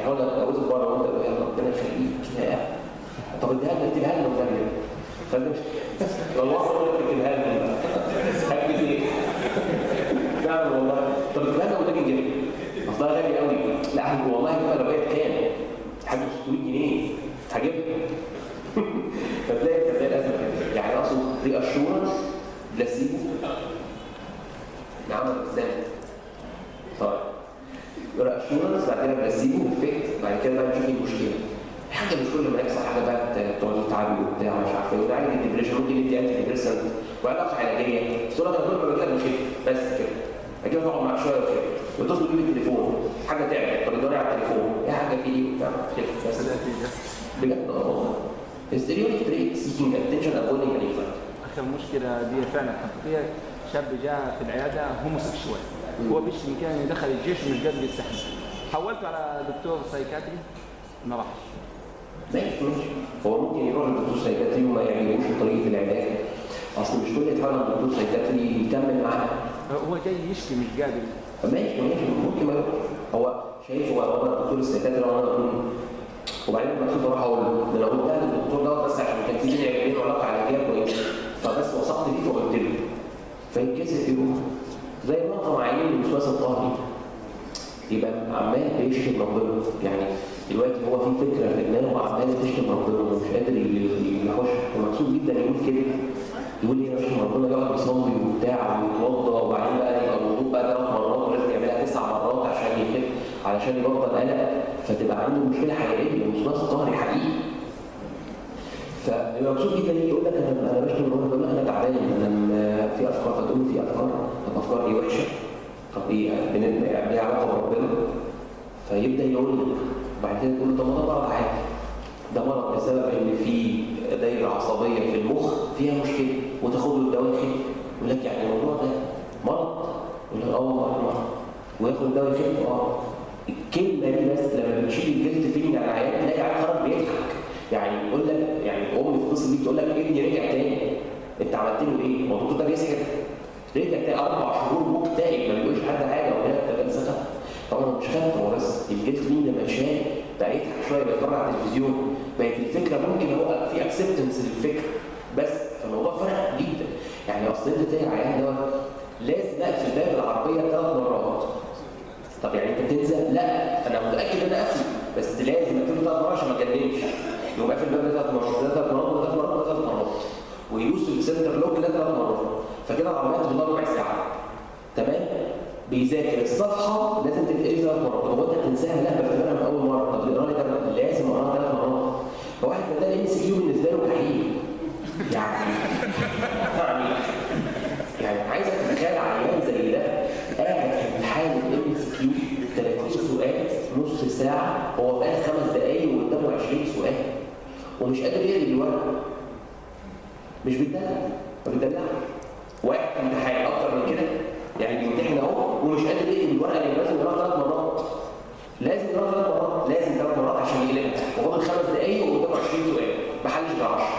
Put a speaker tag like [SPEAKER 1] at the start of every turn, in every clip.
[SPEAKER 1] هقول لك اتجوزك بره وانت يلا ربنا يخليك يا طب اديها لنا اديها لنا والنبي فانت مش والله اقول لك اديها لنا هكذا ايه؟ فعلا والله طب اديها لنا وتجي جنبي اصلها غالي قوي لا حاجة والله بقى لو بقت كام؟ حاجه 600 جنيه هجيبها فتلاقي فتلاقي الازمه كده يعني اقصد ري اشورنس بلاسيبو نعمل ازاي؟ طيب ري اشورنس بعد كده بلاسيبو افكت بعد كده بقى نشوف ايه المشكله حاجه مش كل ما يحصل حاجه بقى تقعد تتعبي وبتاع مش عارف ايه وتعالج الدبريشن ممكن ندي انتي ديبريسنت وعلاقه علاجيه بس انا كل ما باجي لك بخف بس كده اجي اقعد معاك شويه وكده وتصل بيه التليفون حاجه تعمل طب ادوري على التليفون ايه حاجه في ايه وبتاع كده بس بجد اه والله ستيريوتيب تريت سيكينج اتنشن افويدنج انيفايت
[SPEAKER 2] اخر مشكله دي فعلا حقيقيه شاب جاء في العياده هوموسيكشوال هو مش بامكانه يدخل الجيش ومش قادر يستحمل حولته على دكتور سايكاتري ما راحش
[SPEAKER 1] ماشي ماشي هو ممكن يروح لدكتور سايكاتري وما يعجبوش طريقه العلاج اصل مش كل يتحول على دكتور سايكاتري يكمل معاه
[SPEAKER 2] هو جاي يشكي مش قادر
[SPEAKER 1] ماشي ماشي ممكن ما يروح هو شايف هو هو الدكتور السايكاتري وانا اقول وبعدين المفروض اروح اقول له ده انا قلت لها للدكتور دوت بس عشان كان في بيني وبينه علاقه علاجيه كويسه فبس وثقت فيه فقلت له فيتكسف يروح زي معظم عيانين الوسواس القهري يبقى عمال بيشتم ربنا يعني دلوقتي هو في فكره في دماغه وعمال تشتم ربنا ومش قادر يخش ومبسوط جدا يقول كده يقول ايه يشتم ربنا يقعد يصلي وبتاع ويتوضا وبعدين بقى يبقى الوضوء بقى ثلاث مرات ولازم يعملها تسع مرات عشان يخف علشان يبطل قلق فتبقى عنده مشكله حقيقيه وسواس قهري حقيقي فيبقى مبسوط جدا يقول لك انا انا بشتم ربنا بقول لك انا تعبان انا في افكار فتقول في افكار طب افكار ايه وحشه طب ايه بنبقى ليها علاقه بربنا فيبدا يقول لك بعد كده تقول له طب ما ده مرض عادي ده مرض بسبب ان في دايره عصبيه في المخ فيها مشكله وتاخد له الدواء يخف يقول لك يعني الموضوع ده مرض يقول لك اه والله مرض وياخد الدواء يخف اه الكلمه دي بس لما بتشيل الجلد فيلينج على العيان تلاقي عيان خرج بيضحك يعني يقول لك يعني ام القصه دي تقول لك ابني رجع تاني انت عملت له ايه؟ هو الدكتور ده بيسحر رجع تاني اربع شهور مكتئب ما بيقولش حد حاجه ولا ده سخف طبعا مش خايف هو بس الجلد فيلينج لما اتشال بقى يضحك شويه بيتفرج على التلفزيون بقت الفكره ممكن هو في اكسبتنس للفكره بس فالموضوع فرق جدا يعني اصل انت تلاقي العيان دوت لازم اقفل باب العربيه ثلاث مرات طب يعني انت بتنزل لا انا متاكد ان انا قافل بس لازم اقفله ثلاث مرات عشان ما اجننش يقوم قافل الباب ثلاث مرات ثلاث مرات ثلاث مرات ثلاث مرات ويدوس السنتر لوك ثلاث مرات فكده العربيه تفضل ربع ساعه تمام بيذاكر الصفحه لازم تتقري ثلاث مرات طب هو انت بتنساها لا بفتكرها من اول مره طب اقراها ده لازم اقراها ثلاث مرات فواحد من ده ام سي كيو بالنسبه له جحيم يعني يعني يعني عايزك تتخيل عيان زي ده قاعد في امتحان الام سي كيو 30 سؤال نص ساعه هو بقى خمس دقايق وقدامه 20 سؤال ومش قادر يقلب الورقه مش بيدلع ما بيدلعش واحد في امتحان اكتر من كده يعني بيمتحن اهو ومش قادر يقلب الورقه اللي لازم يقراها ثلاث مرات لازم يقراها ثلاث مرات لازم ثلاث مرات عشان يقلبها وفاضل خمس دقايق وقدامه 20 سؤال ما حلش ب 10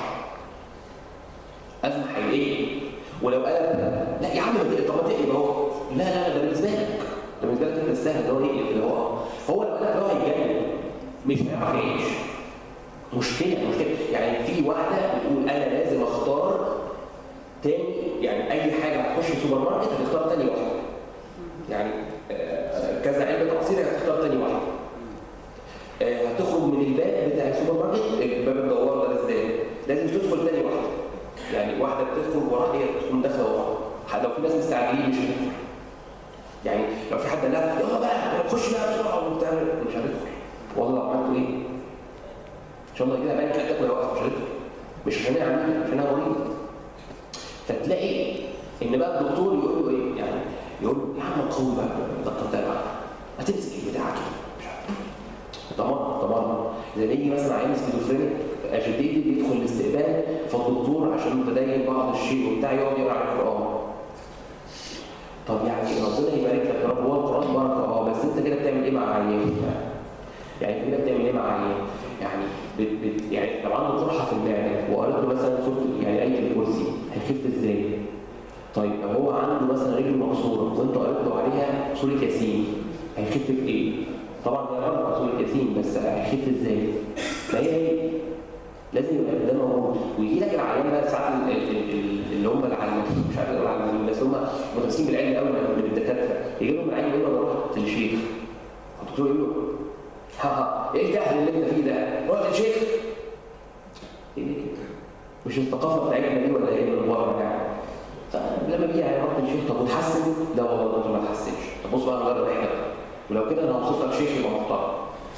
[SPEAKER 1] ازمه حقيقيه ولو قلب لا يا عم طب ما تقلب اهو لا لا ده بالنسبه لك ده بالنسبه لك انت السهل اللي هو يقلب اللي هو هو لو قلب هو هيتجنن مش هيعرف يعيش مشكله مشكله يعني في واحده بتقول انا لازم اختار تاني يعني اي حاجه هتخش السوبر ماركت هتختار تاني واحده يعني آه كذا علبه عصير هتختار تاني واحده آه هتخرج من الباب بتاع السوبر ماركت الباب الدوار ده ازاي لازم تدخل تاني واحده يعني واحده بتدخل وراها هي تكون داخله وراها لو في ناس مستعجلين مش هتدخل يعني لو في حد قال لها يلا بقى خش بقى بسرعه وبتعمل مش هتدخل والله لو عملتوا ايه؟ ان شاء الله كده بقى كده تاكل وقت مش هتدخل مش عشان هي عميله عشان هي مريض فتلاقي ان بقى الدكتور يقول له ايه يعني يقول له يا عم قوي بقى الدكتور ده بقى ما تمسك البتاع كده مش عارف طبعا طبعا زي يجي مثلا عيل سكيزوفرينيك اجيتيتد يدخل الاستقبال فالدكتور عشان متدين بعض الشيء وبتاع يقعد يقرا على القران طب يعني ربنا يبارك لك يا رب هو القران بركه اه بس انت كده بتعمل ايه مع عيان يعني كده بتعمل ايه مع عيان يعني بت بت يعني لو عنده قرحه في المعده وقريت له مثلا سوره يعني ايه الكرسي هيخف ازاي؟ طيب لو هو عنده مثلا رجل مكسوره وانت قريت له عليها سوره ياسين هيخف بايه؟ طبعا هي غلط رسول الياسين بس هيخف ازاي؟ ما هي هي لازم يبقى ده موجود ويجي لك العيان بقى ساعات ال- ال- ال- اللي هم العلمانيين مش عارف العلمانيين بس هم متمسكين بالعلم قوي من الدكاتره يجي لهم العيان يقول له انا رحت للشيخ الدكتور يقول له ها ها ايه الجهل اللي انت فيه ده؟ رحت للشيخ؟ ايه ده كده؟ مش الثقافه بتاعتنا دي ولا ايه من بره يعني؟ فلما بيجي يعني رحت للشيخ طب وتحسن؟ لا والله الدكتور ما تحسنش طب بص بقى نجرب احنا ولو كده انا هوصف لك شيخ يبقى محترم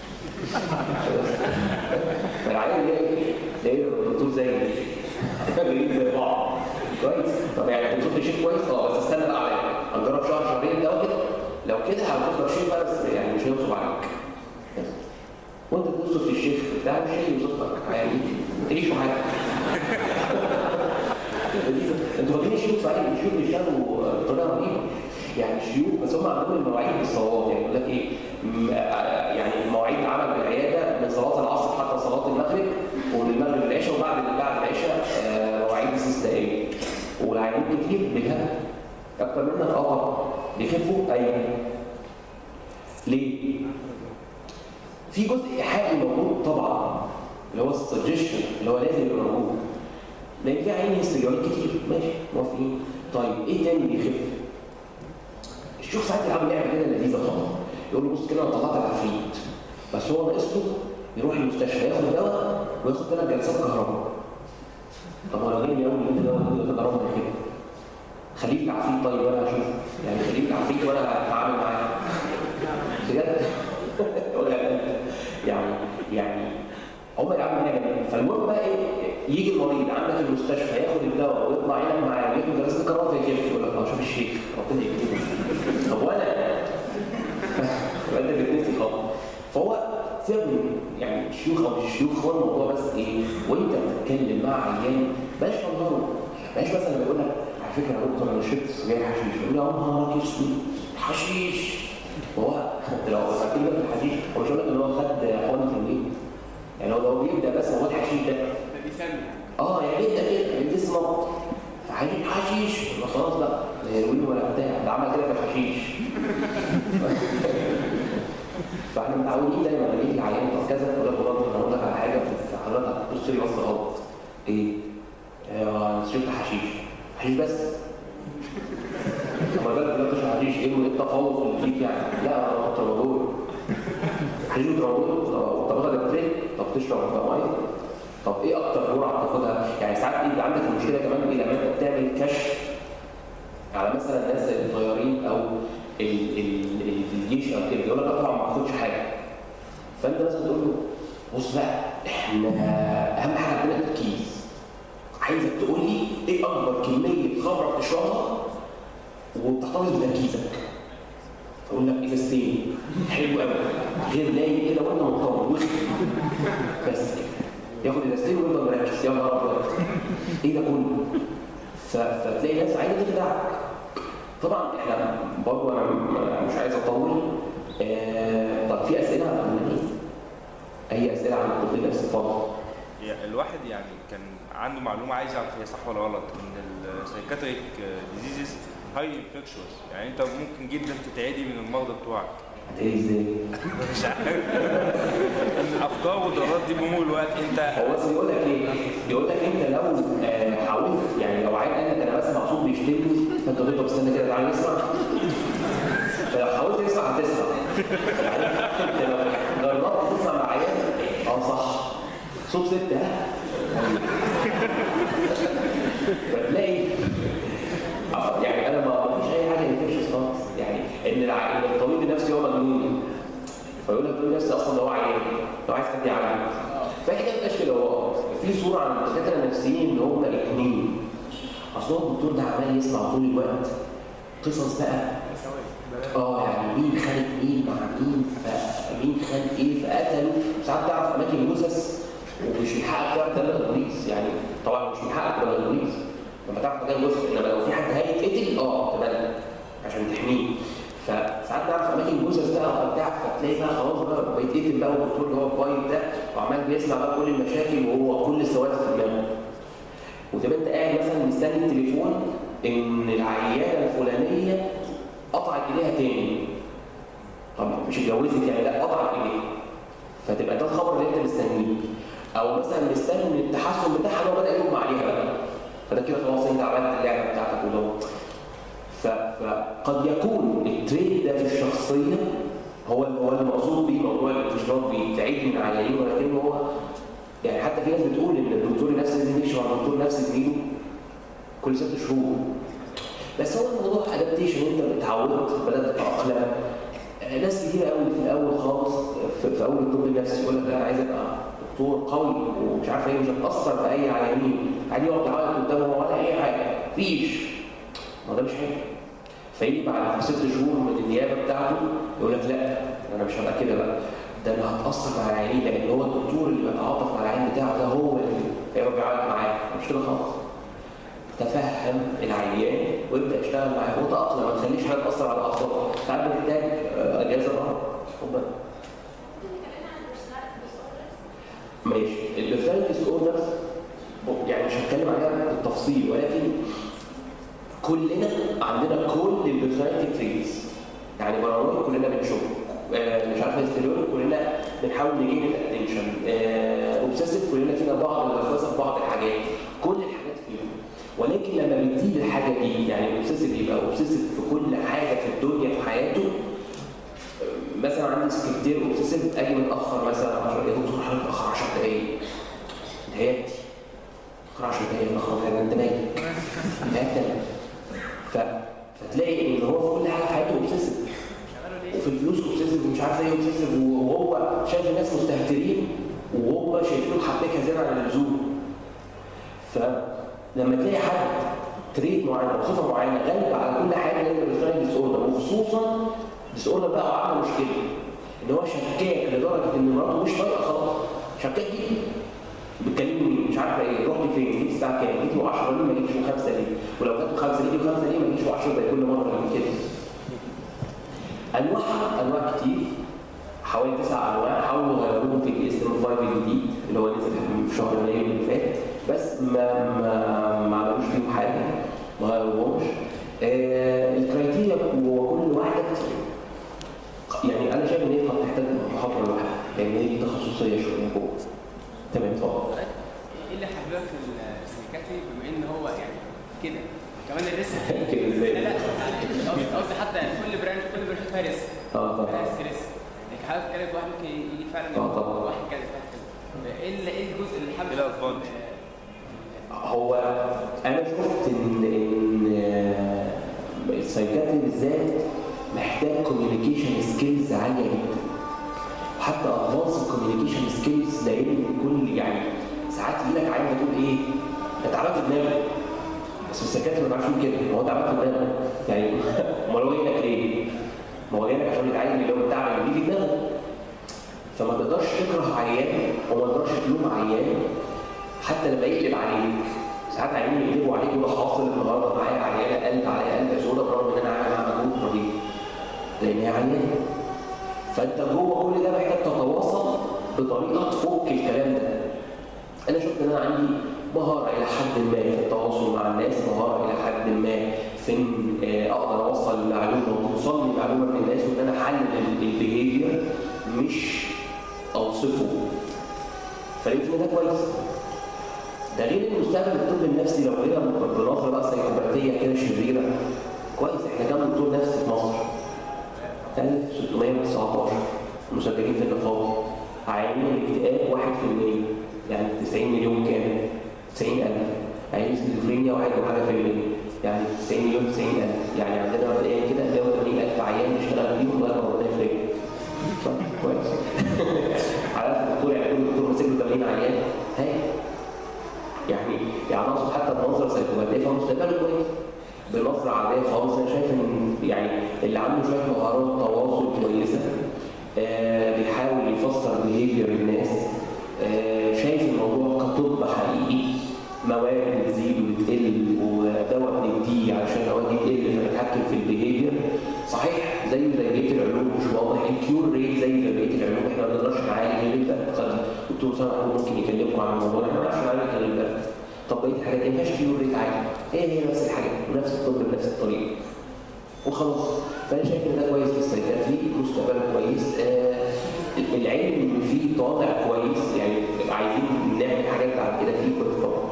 [SPEAKER 1] فالعيال اللي هي تلاقيه الدكتور زي جايين زي بعض كويس طب يعني الدكتور ده شيء كويس اه بس استنى بقى عليا هنجرب شهر شهرين ده وكده لو كده هنوصف لك شيء بقى بس يعني مش هينصب عليك بس. وانت توصف للشيخ بتاع مش هيجي يوصف لك يعني تعيشوا حاجه انتوا فاكرين الشيوخ صحيح الشيوخ بيشتغلوا بطريقه رهيبه يعني الشيوخ بس هم عندهم المواعيد بالصلاه يعني يقول لك ايه م- آه، يعني مواعيد عمل بالعياده من صلاه العصر حتى صلاه المغرب ومن المغرب للعشاء وبعد بعد العشاء آه، مواعيد استثنائيه والعيانين كتير بيهاجموا اكتر منك اه طبعا بيخفوا ايوه ليه؟ في جزء ايحائي موجود طبعا اللي هو السجشن اللي هو لازم يبقى موجود لان في عيني استجابات كتير ماشي موافقين طيب ايه تاني بيخف؟ الشيخ ساعات يلعب لعبه كده لذيذه خالص يقول له بص كده انا طلعت العفريت بس هو ناقص له يروح المستشفى ياخد دواء وياخد ثلاث جلسات كهرباء طب انا غير يوم يدي دواء ياخد كهرباء كده خليك العفريت طيب وانا هشوف يعني خليك العفريت وانا هتعامل معاه بجد ولا يعني يعني هم يلعبوا هنا جميل فالمهم بقى ايه يجي المريض عندك المستشفى ياخد الدواء ويطلع ينام معاه وياخد جلسه الكهرباء يخف يقول لك اه شوف الشيخ ربنا يكتبه طب وانا يبقى انت بتنسي خالص فهو سيبك من يعني الشيوخ او مش الشيوخ هو الموضوع بس ايه وانت بتتكلم مع عيان بلاش تنظره بلاش مثلا لما يقول لك على فكره يا دكتور انا شربت سجاير حشيش يقول يا نهارك اسود حشيش هو لو فاكرين في الحشيش هو مش هيقول لك ان هو خد حقنه تنويم يعني هو لو بيبدا بس هو الحشيش ده
[SPEAKER 3] ده بيسمي
[SPEAKER 1] اه يعني بيبدا كده الجسم نبض فهجيب حشيش يبقى خلاص بقى لا هيروين ولا بتاع ده عمل كده في الحشيش فاحنا متعودين دايما لما يجي العيان طب كذا يقول لك والله انا هقول لك على حاجه بس حضرتك بص لي بص غلط ايه؟ آه، انا شربت حشيش حشيش بس لما بالك لا تشرب حشيش ايه ايه التفوق اللي فيك يعني؟ لا انا ترامادول حشيش وترامادول طب طب ده تريك طب تشرب ميه طب ايه اكتر جرعه بتاخدها؟ يعني ساعات بيبقى عندك المشكله كمان ايه لما انت بتعمل كشف على مثلا الناس الطيارين او ال- ال- ال- الجيش او كده يقول لك لا طبعا ما باخدش حاجه فانت لازم تقول له بص بقى احنا اهم حاجه عندنا التركيز عايزك تقول لي ايه اكبر كميه خمره بتشربها وبتحتفظ بتركيزك فاقول لك ازازتين حلو قوي غير نايم كده وانت مطمن وخ بس كده ياخد ازازتين ويفضل مركز يا نهار ابيض ايه ده كله ف- فتلاقي ناس عايزه تخدعك طبعا احنا برضه انا م- مش عايز اطول آه طب في اسئله عن الفنانين اي اسئله عن الطب النفسي اتفضل
[SPEAKER 4] هي الواحد يعني كان عنده معلومه عايز يعرف هي صح ولا غلط ان السايكاتريك ديزيزز هاي انفكشوس يعني انت ممكن جدا تتعدي من المرضى بتوعك
[SPEAKER 1] هتقولي ازاي
[SPEAKER 4] مش عارف ان الافكار والضرورات دي بمرور الوقت انت
[SPEAKER 1] هو بس بيقول لك ايه؟ بيقول لك انت لو آه، حاولت يعني لو عيل قال لك انا بس مقصود بيشتمني فانت قلت له طب استنى كده تعالى نسمع فلو حاولت تسمع هتسمع يعني انت لو جربت تسمع مع عيال اه صح صوت ست ها فتلاقي آه، يعني انا ما ما فيش اي حاجه انفكشس خالص يعني ان الع- إن الطبيب النفسي هو مجنون فيقول لك الطبيب النفسي اصلا ده هو عيان لو عايز حد يعالجه فهي حاجه بتبقاش كده هو في صوره عن الدكاتره النفسيين ان هم اثنين اصل هو الدكتور ده عمال يسمع طول الوقت قصص بقى اه يعني مين خانق مين مع مين فمين خان ايه فقتلوا ساعات تعرف اماكن جثث ومش من حقك تعرف تبلغ البوليس يعني طبعا مش من حقك تبلغ البوليس لما تعرف مكان جثث انما لو في حد هيتقتل اه تبلغ عشان تحميه فساعات تعرف اماكن جثث بقى وبتاع فتلاقي بقى خلاص بقى بيتقتل بقى والدكتور اللي هو البايت ده وعمال بيسمع بقى كل المشاكل وهو كل السواد في دماغه وتبقى انت قاعد مثلا مستني التليفون ان العياده الفلانيه قطعت ايديها تاني طب مش اتجوزت يعني لا قطعت ايديها فتبقى ده الخبر اللي انت مستنيه او مثلا مستني ان التحسن بتاعها هو بدا يغمى عليها بقى فده كده خلاص انت عملت اللعبه بتاعتك ولو ف- فقد يكون التريد ده في الشخصيه هو هو المقصود بيه موضوع الانتشار بيتعيد من عيانين ولكن هو يعني حتى في ناس بتقول ان الدكتور النفسي لازم يمشي مع الدكتور النفسي زميله كل ست شهور بس هو الموضوع ادابتيشن انت اتعودت بدات تتاقلم آه، ناس كتير قوي في الاول خالص في, في اول الطب النفسي يقول لك لا انا عايز ابقى دكتور قوي ومش عارف ايه مش هتاثر في اي عيانين عادي يقعد يعيط قدامه ولا اي حاجه مفيش ما ده مش حلو فيجي بعد ست شهور من النيابه بتاعته يقول لك لا انا مش هبقى كده بقى ده انا هتاثر مع العيانين لان هو الدكتور اللي بيتعاطف مع العيان بتاعه ده هو اللي هيبقى بيعيط معاه مش كده خالص تفهم العيان وابدا اشتغل معاه وتاقلم ما تخليش حاجه تاثر على اعصابك ساعات بتحتاج آه، اجازه بره خد بالك. ماشي البيرسوناليتي ديس اوردرز يعني مش هتكلم عليها بالتفصيل ولكن كلنا عندنا كل البيرسوناليتي تريتس يعني بارانويا كلنا بنشوف آه، مش عارف هيستيريون كلنا بنحاول نجيب الاتنشن اوبسيسيف كلنا فينا بعض الوسوسه في بعض الحاجات كل الحاجات فيهم ولكن لما بتزيد الحاجه دي يعني اوبسيسيف يبقى اوبسيسيف في كل حاجه في الدنيا في حياته مثلا عندي سكرتير اوبسيسيف اجي متاخر مثلا 10 دقايق دكتور حضرتك متاخر 10 دقايق ضايقتي متاخر 10 دقايق متاخر ده انت نايم ضايقتني ف... فتلاقي ان هو في كل حاجه في حياته اوبسيسيف وفي الفلوس اوبسيسيف ومش عارف ايه اوبسيسيف وهو شايف الناس مستهترين وهو شايفينه حبكه زياده عن اللزوم فلما تلاقي حد تريد معين او صفه معينه غالبه على كل حاجه لازم بيشتغل ديس اوردر وخصوصا ديس اوردر بقى وعامل مشكله ان هو شكاك لدرجه ان مراته مش طايقه خلاص شكاك جدا بتكلمني مين مش عارفه ايه رحت فين جيت الساعه كام جيت 10 ليه ما جيتش 5 ليه ولو كانت 5 ليه 5 ليه ما جيتش 10 زي كل مره من كده انواعها انواع كتير حوالي تسع انواع حاولوا يغيروهم في الاس ام 5 الجديد اللي هو نزل في شهر يناير اللي فات بس ما ما ما عملوش فيهم حاجه ما غيروهمش آه الكرايتيريا وكل واحده كتير يعني انا شايف ان هي قد تحتاج محاضره لوحدها لان هي تخصصيه شويه جوه تمام اتفضل
[SPEAKER 3] ايه اللي حببك في السيكاتري بما ان هو يعني كده كمان الريسك
[SPEAKER 1] كده ازاي؟
[SPEAKER 3] لا لا قصدي قصدي حتى يعني كل براند كل براند فيها ريسك
[SPEAKER 1] اه طبعا
[SPEAKER 3] فيها ريسك ريسك لكن حضرتك كده واحد ممكن يجي فعلا
[SPEAKER 1] آه طبعا.
[SPEAKER 3] واحد كده فعلا كده ايه اللي- ايه الجزء اللي حابب
[SPEAKER 4] إيه الأدفانتج؟
[SPEAKER 1] هو انا شفت ان ان آه، السايكاتري بالذات محتاج كوميونيكيشن سكيلز عاليه جدا حتى ادفانس كوميونيكيشن سكيلز لان كل يعني ساعات يجي لك عيل تقول ايه انت تعبان في دماغك بس السايكاتري ما بيعرفش يقول كده ما هو تعبان في دماغك يعني امال هو جاي لك ليه؟ ما هو جاي لك عشان يتعلم اللي هو التعب اللي بيجي في دماغه فما تقدرش تكره عيان وما تقدرش تلوم عيان حتى لما يقلب عليك ساعات عيانين يقلبوا عليك وده حاصل النهارده معايا عيانه قلب عليا قلب سودا برغم ان انا عامل معاها مجهود رهيب لان هي عيانه فانت جوه كل ده محتاج تتواصل بطريقه تفك الكلام ده انا شفت ان انا عندي مهاره الى حد ما في التواصل مع الناس مهاره الى حد ما في ان آه، اقدر اوصل المعلومه وتوصل لي معلومه من الناس وان انا احلل البيهيفير مش اوصفه فلقيت ان ده كويس ده غير ان مستقبل الطب النفسي لو جينا بنظره بقى سيكوباتيه كده شريره كويس احنا كام دكتور نفسي في مصر 1619 مسجلين في النقابه عيانين الاكتئاب 1% يعني 90 مليون كامل 90000 عيانين السكيزوفرينيا واحد وحاجه في المية يعني 90 مليون 90000 يعني عندنا مبدئيا كده 180000 عيان نشتغل بيهم لغايه ما ربنا يفرجهم طيب، كويس على الدكتور يعني كل دكتور ماسك له 80 عيان هاي يعني يعني اقصد حتى بنظره سيكوباتيه فمستقبله كويس بنظره عاديه خالص انا شايف ان يعني اللي عنده شويه مهارات تواصل كويسه آه بيحاول يفسر بيهيفير الناس آه شايف الموضوع كطب حقيقي مواد بتزيد وبتقل ودواء بنديه علشان المواد دي تقل فنتحكم في البيهيفير صحيح زي زي بقيه العلوم مش واضح الكيور ريت زي زي بقيه العلوم احنا ما نقدرش نعالج الريت ده خد دكتور سامح ممكن يكلمكم عن الموضوع احنا ما نعرفش نعالج الريت ده طب بقيه الحاجات ما ينفعش كيور ريت عالي هي هي نفس الحاجات ونفس الطب بنفس الطريقه وخلاص فانا شايف ان ده كويس في السيكاتري مستقبله كويس آه العلم اللي فيه طالع كويس يعني عايزين نعمل حاجات بعد كده فيه كويس طبعا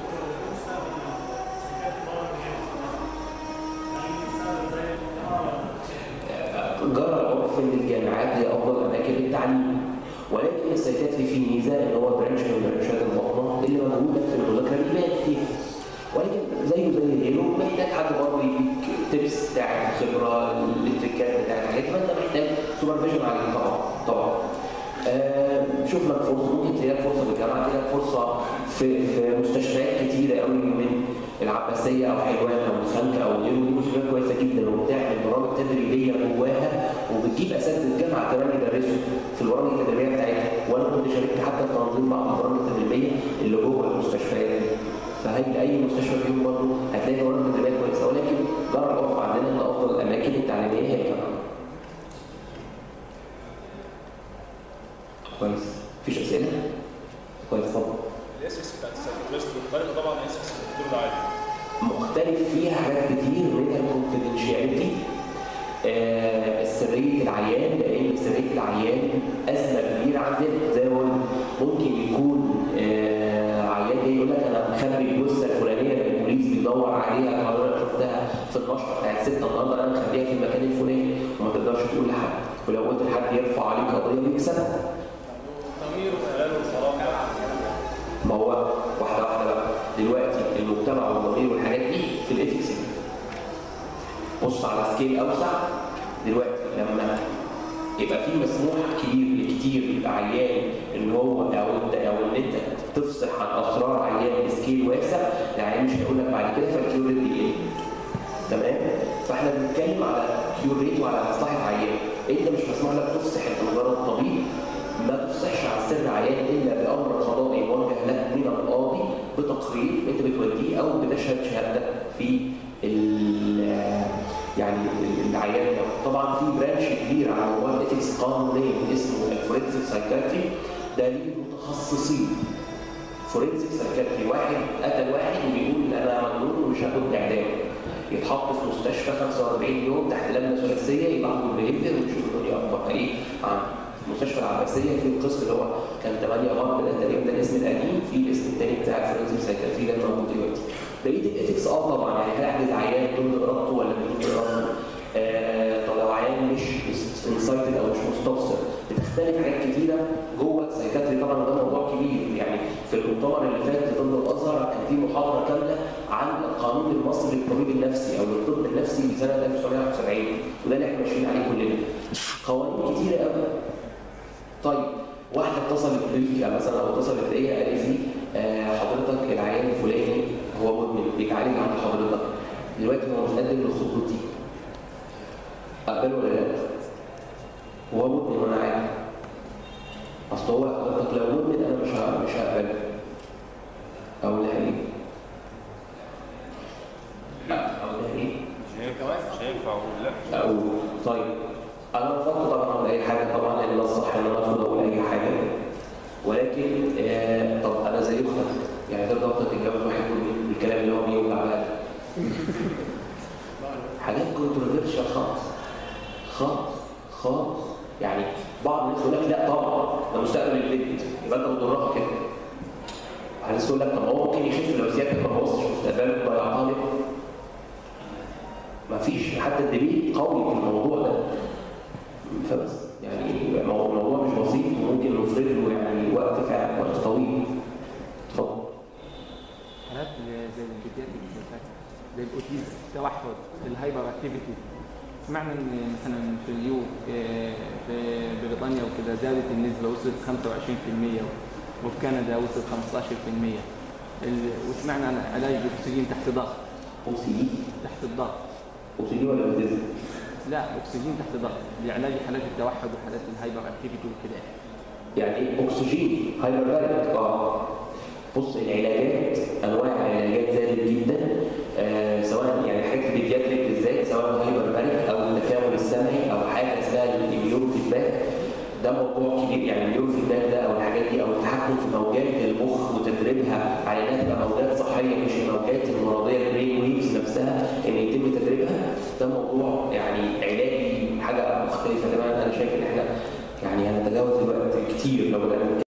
[SPEAKER 1] جرى العرف ان الجامعات هي افضل اماكن التعليم ولكن السيكاتري فيه ميزه ان هو برانش من برانشات البطنه اللي موجوده في المذاكره اللي بات فيها ولكن زيه زي غيره محتاج حد برضه يديك تيبس بتاعت الخبره التريكات بتاعت الحاجات فانت محتاج سوبرفيجن عليك طبعا طبعا آه شوف لك فرصه ممكن تلاقي لك فرصه في الجامعه تلاقي لك فرصه في في مستشفيات كتيره قوي من العباسيه او حلوان او الخنكه او غيره دي مستشفيات كويسه جدا وبتعمل برامج تدريبيه جواها وبتجيب اساتذه الجامعه كمان يدرسوا في البرامج التدريبيه بتاعتها وانا كنت شاركت حتى في تنظيم بعض البرامج التدريبيه اللي جوه المستشفيات دي فهي اي مستشفى فيهم برضه هتلاقي برامج تدريبيه كويسه ولكن جرى العرف عندنا ان افضل الاماكن التعليميه هي الجامعه كويس مفيش اسئله كويس اتفضل
[SPEAKER 5] الاسكس بتاعت السايكوتريست مختلفه طبعا عن الاسكس الدكتور العادي
[SPEAKER 1] مختلف فيها حاجات كتير منها الكونفدينشياليتي آه سريه العيان لان سريه العيان ازمه كبيره عندنا زي ما قلت ممكن يكون آه عيان جاي يقول لك انا مخبي الجثه الفلانيه اللي البوليس بيدور عليها حضرتك شفتها في النشره بتاعت 6 النهارده انا مخبيها في المكان الفلاني وما تقدرش تقول لحد ولو قلت لحد يرفع عليك قضيه بيكسبها
[SPEAKER 3] ضمير وحلال والحرام
[SPEAKER 1] ما هو واحده واحده بقى دلوقتي المجتمع والضمير والحاجات دي في الاثكس بص على سكيل اوسع دلوقتي لما يبقى في مسموح كبير لكتير عيان ان هو او انت او ان انت تفصح عن اسرار عيان بسكيل واسع العيان مش هيقول لك بعد كده فالكيور ريت يقل تمام فاحنا بنتكلم على كيور ريت وعلى مصلحه عيان انت مش مسموح لك تفصح انت مجرد طبيب ما تفصحش عن سر عيان الا بامر قضائي موجه لك من القاضي بتقرير انت بتوديه او بتشهد شهادتك في يعني العيان ده طبعا في برانش كبير على مواد اتكس قانونيه اسمه الفورنسيك سايكاتري ده ليه متخصصين فورنسيك سايكاتري واحد قتل واحد وبيقول انا مجنون ومش هاخد اعدام يتحط في مستشفى 45 يوم تحت لجنه ثلاثيه يبعتوا البيهيفير ويشوفوا الدنيا اخبارها ايه عنده المستشفى العباسيه في القسم اللي هو كان 8 غرب ده تقريبا ده الاسم القديم في الاسم الثاني بتاع الفورنسيك سايكاتري ده الموجود دلوقتي بقيه الاثكس اه طبعا يعني هيحجز عيان ضمن ارادته ولا بدون ارادته آه طب لو عيان مش انسايتد او مش مستبصر بتختلف حاجات كتيره جوه السايكاتري طبعا ده موضوع كبير يعني في المؤتمر اللي فات في طب الازهر كان في محاضره كامله عن القانون المصري للطبيب النفسي او للطب النفسي لسنه 1971 وده اللي احنا ماشيين عليه كلنا قوانين كتيره قوي طيب واحده اتصلت بيك مثلا او اتصلت بيا قالت لي آه حضرتك العيان الفلاني هو مدمن بيتعالج عند حضرتك دلوقتي هو متقدم لخطوتي اقبله ولا لا؟ هو مدمن وانا عادي اصل هو حضرتك لو مدمن انا مش مش هقبله او لا ايه؟ او لا ايه؟
[SPEAKER 4] مش هينفع مش هينفع اقول لا
[SPEAKER 1] او طيب انا رفضت طبعا اعمل اي حاجه طبعا لان الصح ان انا ارفض اقول اي حاجه ولكن آه طب انا زي اختك يعني ترضى اختك تتجوز واحد مدمن بالكلام اللي هو بيوجع بقى حاجات كونتروفيرشال خالص خالص خالص يعني بعض الناس يقول لك لا طبعا ده مستقبل البنت يبقى انت بتضرها كده الناس يقول لك طب هو ممكن يخف لو سيادتك ما بصش مستقبله وضيعتها ليه؟ ما فيش حتى الدليل قوي في الموضوع ده فبس يعني الموضوع مش بسيط وممكن نفرد له يعني وقت فعلا وقت طويل اتفضل
[SPEAKER 2] حالات زي البيدياتريك زي الاوتيزم التوحد الهايبر اكتيفيتي سمعنا ان مثلا في اليو في بريطانيا وكده زادت النسبه وصلت 25% وفي كندا وصلت 15% وسمعنا عن علاج الاكسجين تحت ضغط
[SPEAKER 1] اوكسجين
[SPEAKER 2] تحت الضغط
[SPEAKER 1] اوكسجين ولا اوتيزم؟
[SPEAKER 2] لا اكسجين تحت ضغط لعلاج حالات التوحد وحالات الهايبر اكتيفيتي وكده
[SPEAKER 1] يعني ايه اكسجين هايبرباريك اه بص العلاجات انواع العلاجات زادت جدا آه سواء يعني حاجه البيدياتريك بالذات سواء هايبرباريك او التكامل السمعي او حاجه اسمها الاميون فيدباك ده موضوع كبير يعني النيوروفيدباك ده او الحاجات دي او التحكم في موجات المخ وتدريبها على انها تبقى موجات صحيه مش الموجات المرضيه البرين ويفز نفسها ان يتم تدريبها ده موضوع يعني علاجي حاجه مختلفه تماما انا شايف ان احنا يعني هنتجاوز الوقت كتير لو بدانا